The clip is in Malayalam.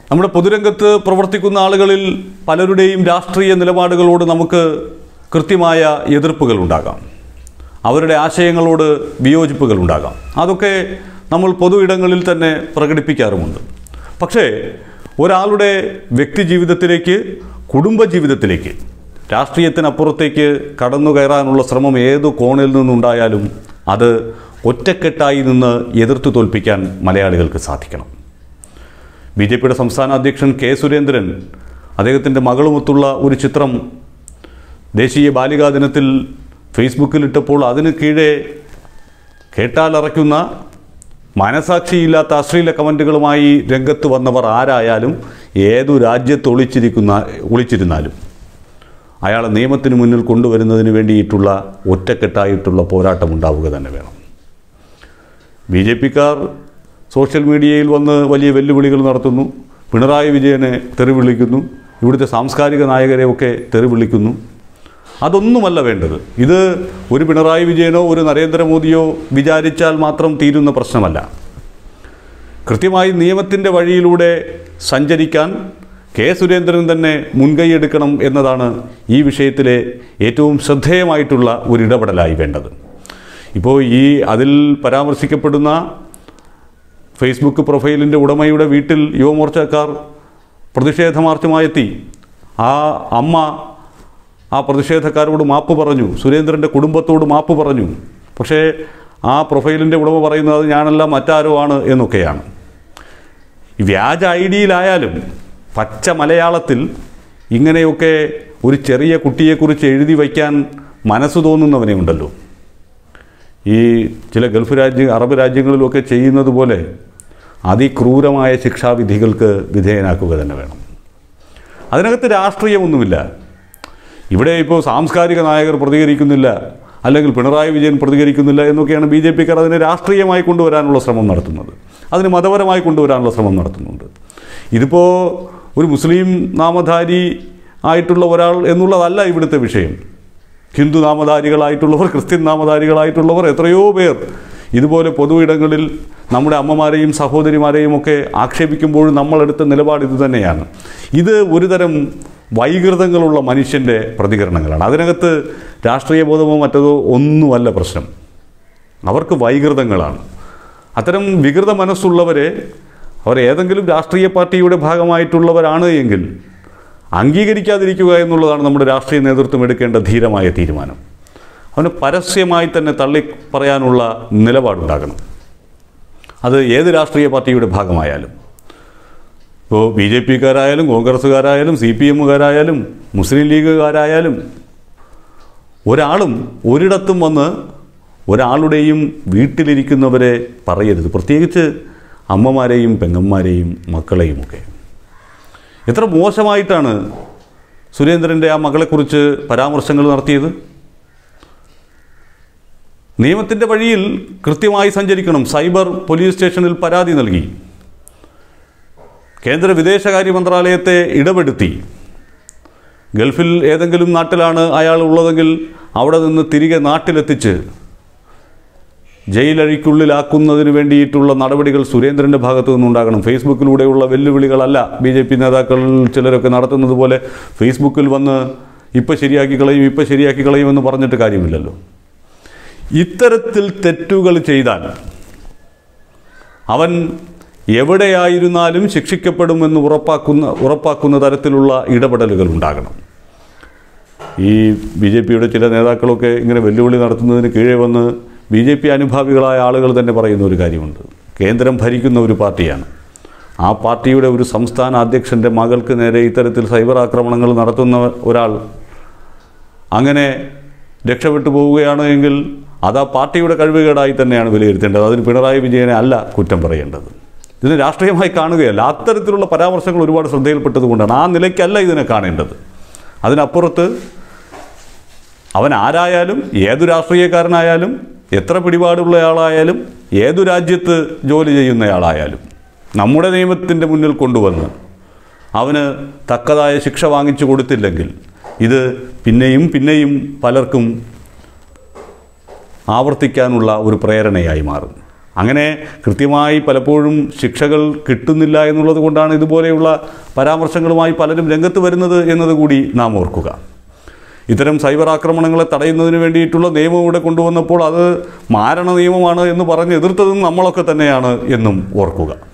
നമ്മുടെ പൊതുരംഗത്ത് പ്രവർത്തിക്കുന്ന ആളുകളിൽ പലരുടെയും രാഷ്ട്രീയ നിലപാടുകളോട് നമുക്ക് കൃത്യമായ എതിർപ്പുകൾ ഉണ്ടാകാം അവരുടെ ആശയങ്ങളോട് വിയോജിപ്പുകൾ ഉണ്ടാകാം അതൊക്കെ നമ്മൾ പൊതു ഇടങ്ങളിൽ തന്നെ പ്രകടിപ്പിക്കാറുമുണ്ട് പക്ഷേ ഒരാളുടെ വ്യക്തി ജീവിതത്തിലേക്ക് കുടുംബ ജീവിതത്തിലേക്ക് രാഷ്ട്രീയത്തിനപ്പുറത്തേക്ക് കടന്നു കയറാനുള്ള ശ്രമം ഏതു കോണിൽ നിന്നുണ്ടായാലും അത് ഒറ്റക്കെട്ടായി നിന്ന് എതിർത്തു തോൽപ്പിക്കാൻ മലയാളികൾക്ക് സാധിക്കണം ബി ജെ പിയുടെ സംസ്ഥാന അധ്യക്ഷൻ കെ സുരേന്ദ്രൻ അദ്ദേഹത്തിൻ്റെ മകളുമൊത്തുള്ള ഒരു ചിത്രം ദേശീയ ബാലികാ ദിനത്തിൽ ഫേസ്ബുക്കിലിട്ടപ്പോൾ അതിന് കീഴെ കേട്ടാലറയ്ക്കുന്ന മനസാക്ഷിയില്ലാത്ത അശ്ലീല കമൻറ്റുകളുമായി രംഗത്ത് വന്നവർ ആരായാലും ഏതു രാജ്യത്ത് ഒളിച്ചിരിക്കുന്ന ഒളിച്ചിരുന്നാലും അയാളെ നിയമത്തിന് മുന്നിൽ കൊണ്ടുവരുന്നതിന് വേണ്ടിയിട്ടുള്ള ഒറ്റക്കെട്ടായിട്ടുള്ള പോരാട്ടം ഉണ്ടാവുക തന്നെ വേണം ബി ജെ പിക്കാർ സോഷ്യൽ മീഡിയയിൽ വന്ന് വലിയ വെല്ലുവിളികൾ നടത്തുന്നു പിണറായി വിജയനെ തെറി വിളിക്കുന്നു ഇവിടുത്തെ സാംസ്കാരിക നായകരെയൊക്കെ തെറി വിളിക്കുന്നു അതൊന്നുമല്ല വേണ്ടത് ഇത് ഒരു പിണറായി വിജയനോ ഒരു നരേന്ദ്രമോദിയോ വിചാരിച്ചാൽ മാത്രം തീരുന്ന പ്രശ്നമല്ല കൃത്യമായി നിയമത്തിൻ്റെ വഴിയിലൂടെ സഞ്ചരിക്കാൻ കെ സുരേന്ദ്രൻ തന്നെ മുൻകൈയെടുക്കണം എന്നതാണ് ഈ വിഷയത്തിലെ ഏറ്റവും ശ്രദ്ധേയമായിട്ടുള്ള ഒരു ഇടപെടലായി വേണ്ടത് ഇപ്പോൾ ഈ അതിൽ പരാമർശിക്കപ്പെടുന്ന ഫേസ്ബുക്ക് പ്രൊഫൈലിൻ്റെ ഉടമയുടെ വീട്ടിൽ യുവമോർച്ചക്കാർ പ്രതിഷേധ മാർച്ചുമായെത്തി ആ അമ്മ ആ പ്രതിഷേധക്കാരോട് മാപ്പ് പറഞ്ഞു സുരേന്ദ്രൻ്റെ കുടുംബത്തോട് മാപ്പ് പറഞ്ഞു പക്ഷേ ആ പ്രൊഫൈലിൻ്റെ ഉടമ പറയുന്നത് ഞാനല്ല മറ്റാരോ ആണ് എന്നൊക്കെയാണ് ഈ വ്യാജ ഐ ഡിയിലായാലും പച്ച മലയാളത്തിൽ ഇങ്ങനെയൊക്കെ ഒരു ചെറിയ കുട്ടിയെക്കുറിച്ച് എഴുതി വയ്ക്കാൻ മനസ്സ് തോന്നുന്നവനെ ഉണ്ടല്ലോ ഈ ചില ഗൾഫ് രാജ്യ അറബ് രാജ്യങ്ങളിലൊക്കെ ചെയ്യുന്നത് പോലെ അതിക്രൂരമായ ശിക്ഷാവിധികൾക്ക് വിധേയനാക്കുക തന്നെ വേണം അതിനകത്ത് രാഷ്ട്രീയമൊന്നുമില്ല ഇവിടെ ഇപ്പോൾ സാംസ്കാരിക നായകർ പ്രതികരിക്കുന്നില്ല അല്ലെങ്കിൽ പിണറായി വിജയൻ പ്രതികരിക്കുന്നില്ല എന്നൊക്കെയാണ് ബി ജെ പിക്കാർ അതിനെ രാഷ്ട്രീയമായി കൊണ്ടുവരാനുള്ള ശ്രമം നടത്തുന്നത് അതിന് മതപരമായി കൊണ്ടുവരാനുള്ള ശ്രമം നടത്തുന്നുണ്ട് ഇതിപ്പോൾ ഒരു മുസ്ലിം നാമധാരി ആയിട്ടുള്ള ഒരാൾ എന്നുള്ളതല്ല ഇവിടുത്തെ വിഷയം ഹിന്ദു നാമധാരികളായിട്ടുള്ളവർ ക്രിസ്ത്യൻ നാമധാരികളായിട്ടുള്ളവർ എത്രയോ പേർ ഇതുപോലെ പൊതു ഇടങ്ങളിൽ നമ്മുടെ അമ്മമാരെയും സഹോദരിമാരെയും ഒക്കെ ആക്ഷേപിക്കുമ്പോഴും നമ്മളെടുത്ത നിലപാട് ഇത് തന്നെയാണ് ഇത് ഒരുതരം വൈകൃതങ്ങളുള്ള മനുഷ്യൻ്റെ പ്രതികരണങ്ങളാണ് അതിനകത്ത് രാഷ്ട്രീയ ബോധമോ മറ്റതോ ഒന്നുമല്ല പ്രശ്നം അവർക്ക് വൈകൃതങ്ങളാണ് അത്തരം വികൃത മനസ്സുള്ളവരെ അവർ ഏതെങ്കിലും രാഷ്ട്രീയ പാർട്ടിയുടെ ഭാഗമായിട്ടുള്ളവരാണ് എങ്കിൽ അംഗീകരിക്കാതിരിക്കുക എന്നുള്ളതാണ് നമ്മുടെ രാഷ്ട്രീയ നേതൃത്വം എടുക്കേണ്ട ധീരമായ തീരുമാനം അവന് പരസ്യമായി തന്നെ തള്ളി പറയാനുള്ള നിലപാടുണ്ടാകണം അത് ഏത് രാഷ്ട്രീയ പാർട്ടിയുടെ ഭാഗമായാലും ഇപ്പോൾ ബി ജെ പിക്കാരായാലും കോൺഗ്രസ്സുകാരായാലും സി പി എമ്മുകാരായാലും മുസ്ലിം ലീഗുകാരായാലും ഒരാളും ഒരിടത്തും വന്ന് ഒരാളുടെയും വീട്ടിലിരിക്കുന്നവരെ പറയരുത് പ്രത്യേകിച്ച് അമ്മമാരെയും പെങ്ങന്മാരെയും മക്കളെയും ഒക്കെ എത്ര മോശമായിട്ടാണ് സുരേന്ദ്രൻ്റെ ആ മകളെക്കുറിച്ച് പരാമർശങ്ങൾ നടത്തിയത് നിയമത്തിൻ്റെ വഴിയിൽ കൃത്യമായി സഞ്ചരിക്കണം സൈബർ പോലീസ് സ്റ്റേഷനിൽ പരാതി നൽകി കേന്ദ്ര വിദേശകാര്യ മന്ത്രാലയത്തെ ഇടപെടുത്തി ഗൾഫിൽ ഏതെങ്കിലും നാട്ടിലാണ് അയാൾ ഉള്ളതെങ്കിൽ അവിടെ നിന്ന് തിരികെ നാട്ടിലെത്തിച്ച് ജയിലഴിക്കുള്ളിലാക്കുന്നതിന് വേണ്ടിയിട്ടുള്ള നടപടികൾ സുരേന്ദ്രൻ്റെ ഭാഗത്തു നിന്നുണ്ടാകണം ഫേസ്ബുക്കിലൂടെയുള്ള വെല്ലുവിളികളല്ല ബി ജെ പി നേതാക്കൾ ചിലരൊക്കെ നടത്തുന്നത് പോലെ ഫേസ്ബുക്കിൽ വന്ന് ഇപ്പം ശരിയാക്കി കളയും ഇപ്പം ശരിയാക്കി കളയും എന്ന് പറഞ്ഞിട്ട് കാര്യമില്ലല്ലോ ഇത്തരത്തിൽ തെറ്റുകൾ ചെയ്താൽ അവൻ എവിടെയായിരുന്നാലും ശിക്ഷിക്കപ്പെടുമെന്ന് ഉറപ്പാക്കുന്ന ഉറപ്പാക്കുന്ന തരത്തിലുള്ള ഇടപെടലുകൾ ഉണ്ടാകണം ഈ ബി ജെ പിയുടെ ചില നേതാക്കളൊക്കെ ഇങ്ങനെ വെല്ലുവിളി നടത്തുന്നതിന് കീഴെ വന്ന് ബി ജെ പി അനുഭാവികളായ ആളുകൾ തന്നെ പറയുന്ന ഒരു കാര്യമുണ്ട് കേന്ദ്രം ഭരിക്കുന്ന ഒരു പാർട്ടിയാണ് ആ പാർട്ടിയുടെ ഒരു സംസ്ഥാന അധ്യക്ഷൻ്റെ മകൾക്ക് നേരെ ഇത്തരത്തിൽ സൈബർ ആക്രമണങ്ങൾ നടത്തുന്ന ഒരാൾ അങ്ങനെ രക്ഷപ്പെട്ടു പോവുകയാണ് എങ്കിൽ അത് ആ പാർട്ടിയുടെ കഴിവുകേടായി തന്നെയാണ് വിലയിരുത്തേണ്ടത് അതിന് പിണറായി വിജയനെ അല്ല കുറ്റം പറയേണ്ടത് ഇതിനെ രാഷ്ട്രീയമായി കാണുകയല്ല അത്തരത്തിലുള്ള പരാമർശങ്ങൾ ഒരുപാട് ശ്രദ്ധയിൽപ്പെട്ടതുകൊണ്ടാണ് ആ നിലയ്ക്കല്ല ഇതിനെ കാണേണ്ടത് അതിനപ്പുറത്ത് അവൻ ആരായാലും ഏതു രാഷ്ട്രീയക്കാരനായാലും എത്ര പിടിപാടുള്ളയാളായാലും ഏതു രാജ്യത്ത് ജോലി ചെയ്യുന്നയാളായാലും നമ്മുടെ നിയമത്തിൻ്റെ മുന്നിൽ കൊണ്ടുവന്ന് അവന് തക്കതായ ശിക്ഷ വാങ്ങിച്ചു കൊടുത്തില്ലെങ്കിൽ ഇത് പിന്നെയും പിന്നെയും പലർക്കും ആവർത്തിക്കാനുള്ള ഒരു പ്രേരണയായി മാറും അങ്ങനെ കൃത്യമായി പലപ്പോഴും ശിക്ഷകൾ കിട്ടുന്നില്ല എന്നുള്ളത് കൊണ്ടാണ് ഇതുപോലെയുള്ള പരാമർശങ്ങളുമായി പലരും രംഗത്ത് വരുന്നത് എന്നതുകൂടി നാം ഓർക്കുക ഇത്തരം സൈബർ ആക്രമണങ്ങളെ തടയുന്നതിന് വേണ്ടിയിട്ടുള്ള നിയമം ഇവിടെ കൊണ്ടുവന്നപ്പോൾ അത് മാരണ നിയമമാണ് എന്ന് പറഞ്ഞ് എതിർത്തതും നമ്മളൊക്കെ തന്നെയാണ് എന്നും ഓർക്കുക